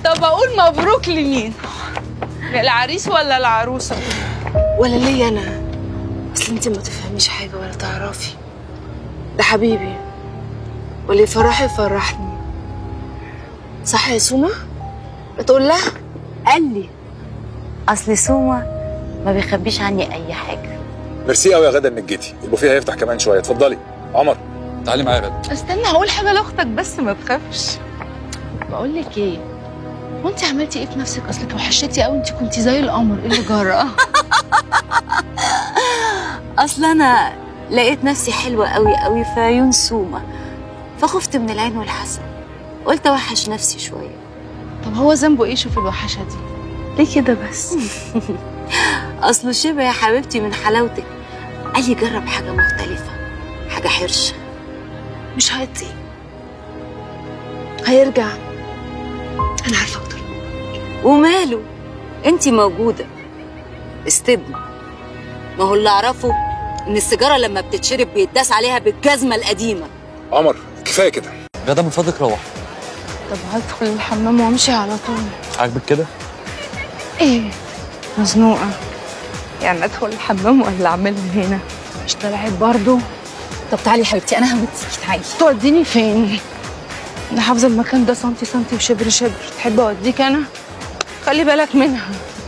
طب اقول مبروك لمين للعريس ولا العروسه ولا ليا انا اصل انت ما تفهميش حاجه ولا تعرفي ده حبيبي واللي يفرحي يفرحني صح يا سومه بتقول لها قال لي اصل سوما ما بيخبيش عني اي حاجه ميرسي قوي يا غدا انك جيتي البوفيه هيفتح كمان شويه اتفضلي عمر تعالي معايا يا غدا استنى هقول حاجه لاختك بس ما تخافش بقول لك ايه هو انت عملتي ايه في نفسك اصلك وحشتي قوي انت كنتي زي القمر ايه اللي جرى اصل انا لقيت نفسي حلوه قوي قوي في عيون سوما فخفت من العين والحسد قلت اوحش نفسي شويه طب هو ذنبه ايه شوف الوحشه دي ليه كده بس اصله شبه يا حبيبتي من حلاوتك قال لي جرب حاجه مختلفه حاجه حرشه مش هيطيق هيرجع انا عارفه اكتر وماله انتي موجوده استبني ما هو اللي اعرفه ان السيجاره لما بتتشرب بيتداس عليها بالجزمه القديمه عمر كفايه كده غدا من فضلك روح طب هدخل الحمام وامشي على طول عاجبك كده ايه مزنوقه يعني ادخل الحمام ولا اعملها هنا مش طلعت برضو طب تعالي يا حبيبتي انا هموتك تعالي توديني فين انا حافظه المكان ده سنتي سنتي وشبر شبر تحب اوديك انا خلي بالك منها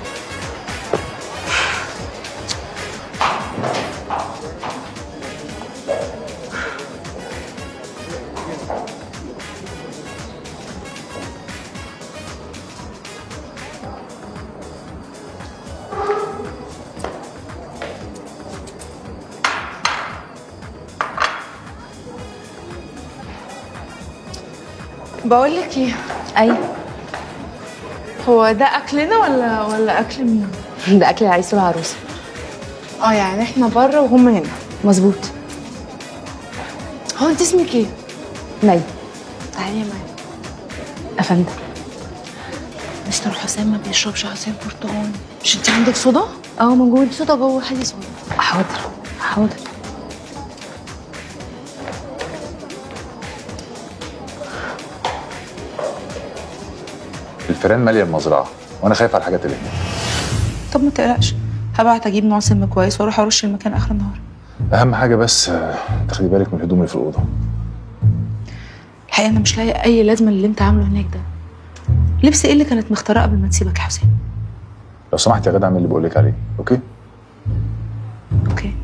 بقول لك ايه ايوه هو ده اكلنا ولا ولا اكل مين ده اكل العريس والعروسه اه يعني احنا بره وهم هنا مظبوط هو انت اسمك ايه ناي تعالي معايا افندم مستر حسام ما بيشربش عصير برتقال مش انت عندك صودا اه موجود صودا جوه حدي صودا حاضر حاضر الفيران ماليه المزرعه وانا خايف على الحاجات اللي هنا طب ما تقلقش هبعت اجيب نوع سم كويس واروح ارش المكان اخر النهار اهم حاجه بس آه، تاخدي بالك من الهدوم اللي في الاوضه الحقيقه انا مش لاقي اي لازمه اللي انت عامله هناك ده لبس ايه اللي كانت مختاره قبل ما تسيبك يا حسين لو سمحت يا غدا اعمل اللي بقول لك عليه اوكي اوكي